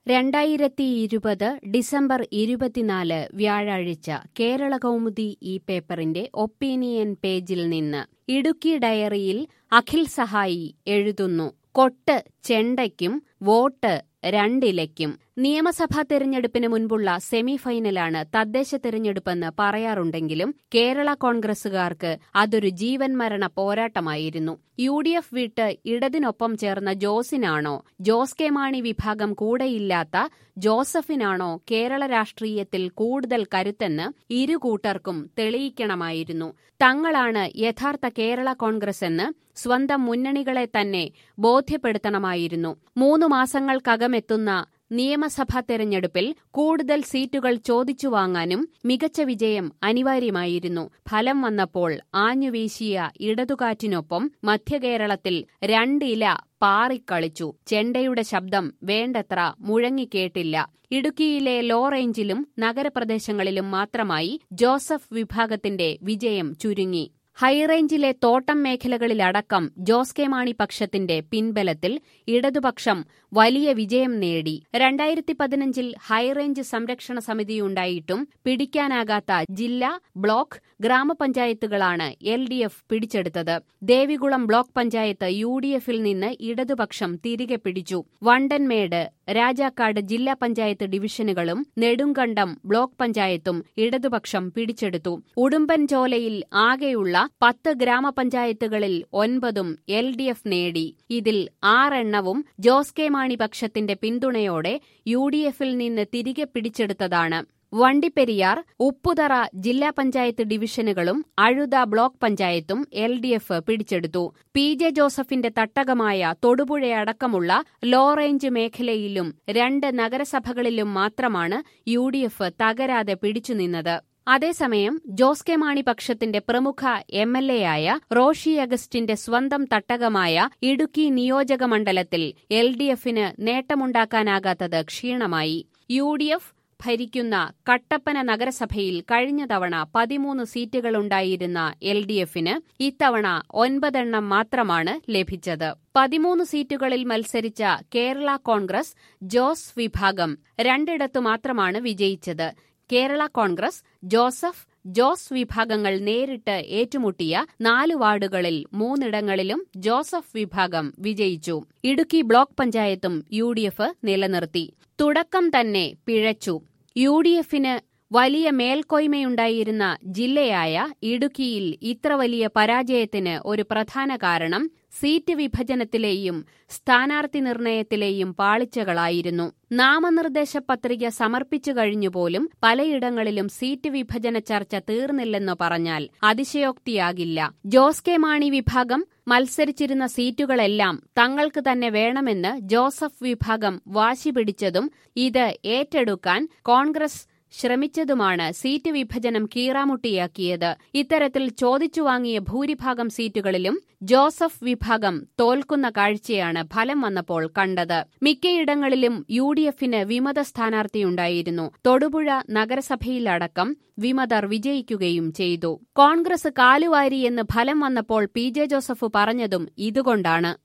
രണ്ടായിരത്തി ഇരുപത് ഡിസംബർ ഇരുപത്തിനാല് വ്യാഴാഴ്ച കേരള കൗമുദി ഈ പേപ്പറിന്റെ ഒപ്പീനിയൻ പേജിൽ നിന്ന് ഇടുക്കി ഡയറിയിൽ അഖിൽ സഹായി എഴുതുന്നു കൊട്ട് ചെണ്ടയ്ക്കും വോട്ട് രണ്ടിലയ്ക്കും നിയമസഭാ തെരഞ്ഞെടുപ്പിന് മുൻപുള്ള സെമിഫൈനലാണ് തദ്ദേശ തെരഞ്ഞെടുപ്പെന്ന് പറയാറുണ്ടെങ്കിലും കേരള കോൺഗ്രസുകാർക്ക് അതൊരു ജീവൻ മരണ പോരാട്ടമായിരുന്നു യു ഡി എഫ് വിട്ട് ഇടതിനൊപ്പം ചേർന്ന ജോസിനാണോ ജോസ് കെ മാണി വിഭാഗം കൂടെയില്ലാത്ത ജോസഫിനാണോ കേരള രാഷ്ട്രീയത്തിൽ കൂടുതൽ കരുത്തെന്ന് ഇരു കൂട്ടർക്കും തെളിയിക്കണമായിരുന്നു തങ്ങളാണ് യഥാർത്ഥ കേരള കോൺഗ്രസ് എന്ന് സ്വന്തം മുന്നണികളെ തന്നെ ബോധ്യപ്പെടുത്തണമായിരുന്നു മൂന്നു മാസങ്ങൾക്കകമെത്തുന്ന നിയമസഭാ തെരഞ്ഞെടുപ്പിൽ കൂടുതൽ സീറ്റുകൾ ചോദിച്ചു വാങ്ങാനും മികച്ച വിജയം അനിവാര്യമായിരുന്നു ഫലം വന്നപ്പോൾ ആഞ്ഞുവീശിയ ഇടതുകാറ്റിനൊപ്പം മധ്യകേരളത്തിൽ രണ്ടില പാറിക്കളിച്ചു ചെണ്ടയുടെ ശബ്ദം വേണ്ടത്ര മുഴങ്ങിക്കേട്ടില്ല ഇടുക്കിയിലെ ലോ റേഞ്ചിലും നഗരപ്രദേശങ്ങളിലും മാത്രമായി ജോസഫ് വിഭാഗത്തിന്റെ വിജയം ചുരുങ്ങി ഹൈറേഞ്ചിലെ തോട്ടം മേഖലകളിലടക്കം ജോസ് കെ മാണി പക്ഷത്തിന്റെ പിൻബലത്തിൽ ഇടതുപക്ഷം വലിയ വിജയം നേടി രണ്ടായിരത്തി പതിനഞ്ചിൽ ഹൈറേഞ്ച് സംരക്ഷണ സമിതിയുണ്ടായിട്ടും പിടിക്കാനാകാത്ത ജില്ല ബ്ലോക്ക് ഗ്രാമപഞ്ചായത്തുകളാണ് എൽ ഡി എഫ് പിടിച്ചെടുത്തത് Devikulam block panchayat U D എഫിൽ നിന്ന് ഇടതുപക്ഷം തിരികെ പിടിച്ചു വണ്ടൻമേട് രാജാക്കാട് ജില്ലാ പഞ്ചായത്ത് ഡിവിഷനുകളും നെടുങ്കണ്ടം ബ്ലോക്ക് പഞ്ചായത്തും ഇടതുപക്ഷം പിടിച്ചെടുത്തു ഉടുമ്പൻചോലയിൽ ആകെയുള്ള പത്ത് ഗ്രാമപഞ്ചായത്തുകളിൽ ഒൻപതും എൽ ഡി എഫ് നേടി ഇതിൽ ആറെണ്ണവും ജോസ് കെ മാണി പക്ഷത്തിന്റെ പിന്തുണയോടെ യു ഡി എഫിൽ നിന്ന് തിരികെ പിടിച്ചെടുത്തതാണ് വണ്ടിപ്പെരിയാർ ഉപ്പുതറ ജില്ലാ പഞ്ചായത്ത് ഡിവിഷനുകളും അഴുത ബ്ലോക്ക് പഞ്ചായത്തും എൽ ഡി എഫ് പിടിച്ചെടുത്തു പി ജെ ജോസഫിന്റെ തട്ടകമായ തൊടുപുഴയടക്കമുള്ള ലോ റേഞ്ച് മേഖലയിലും രണ്ട് നഗരസഭകളിലും മാത്രമാണ് യു ഡി എഫ് തകരാതെ പിടിച്ചുനിന്നത് അതേസമയം ജോസ് കെ മാണി പക്ഷത്തിന്റെ പ്രമുഖ എം എൽ എ ആയ റോഷി അഗസ്റ്റിന്റെ സ്വന്തം തട്ടകമായ ഇടുക്കി നിയോജക മണ്ഡലത്തിൽ എൽ ഡി എഫിന് നേട്ടമുണ്ടാക്കാനാകാത്തത് ക്ഷീണമായി യു ഡി എഫ് ഭരിക്കുന്ന കട്ടപ്പന നഗരസഭയിൽ കഴിഞ്ഞ തവണ പതിമൂന്ന് സീറ്റുകളുണ്ടായിരുന്ന എൽ ഡി എഫിന് ഇത്തവണ ഒൻപതെണ്ണം മാത്രമാണ് ലഭിച്ചത് പതിമൂന്ന് സീറ്റുകളിൽ മത്സരിച്ച കേരള കോൺഗ്രസ് ജോസ് വിഭാഗം രണ്ടിടത്തു മാത്രമാണ് വിജയിച്ചത് കേരള കോൺഗ്രസ് ജോസഫ് ജോസ് വിഭാഗങ്ങൾ നേരിട്ട് ഏറ്റുമുട്ടിയ നാല് വാർഡുകളിൽ മൂന്നിടങ്ങളിലും ജോസഫ് വിഭാഗം വിജയിച്ചു ഇടുക്കി ബ്ലോക്ക് പഞ്ചായത്തും യു നിലനിർത്തി തുടക്കം തന്നെ പിഴച്ചു യു ഡി എഫിന് വലിയ മേൽക്കോയ്മയുണ്ടായിരുന്ന ജില്ലയായ ഇടുക്കിയിൽ ഇത്ര വലിയ പരാജയത്തിന് ഒരു പ്രധാന കാരണം സീറ്റ് വിഭജനത്തിലെയും സ്ഥാനാർത്ഥി നിർണയത്തിലെയും പാളിച്ചകളായിരുന്നു നാമനിർദ്ദേശ പത്രിക സമർപ്പിച്ചു കഴിഞ്ഞുപോലും പലയിടങ്ങളിലും സീറ്റ് വിഭജന ചർച്ച തീർന്നില്ലെന്നു പറഞ്ഞാൽ അതിശയോക്തിയാകില്ല ജോസ് കെ മാണി വിഭാഗം മത്സരിച്ചിരുന്ന സീറ്റുകളെല്ലാം തങ്ങൾക്ക് തന്നെ വേണമെന്ന് ജോസഫ് വിഭാഗം വാശി പിടിച്ചതും ഇത് ഏറ്റെടുക്കാൻ കോൺഗ്രസ് ശ്രമിച്ചതുമാണ് സീറ്റ് വിഭജനം കീറാമുട്ടിയാക്കിയത് ഇത്തരത്തിൽ ചോദിച്ചു വാങ്ങിയ ഭൂരിഭാഗം സീറ്റുകളിലും ജോസഫ് വിഭാഗം തോൽക്കുന്ന കാഴ്ചയാണ് ഫലം വന്നപ്പോൾ കണ്ടത് മിക്കയിടങ്ങളിലും യു ഡി എഫിന് വിമത സ്ഥാനാർത്ഥിയുണ്ടായിരുന്നു തൊടുപുഴ നഗരസഭയിലടക്കം വിമതർ വിജയിക്കുകയും ചെയ്തു കോൺഗ്രസ് കാലുവാരിയെന്ന് ഫലം വന്നപ്പോൾ പി ജെ ജോസഫ് പറഞ്ഞതും ഇതുകൊണ്ടാണ്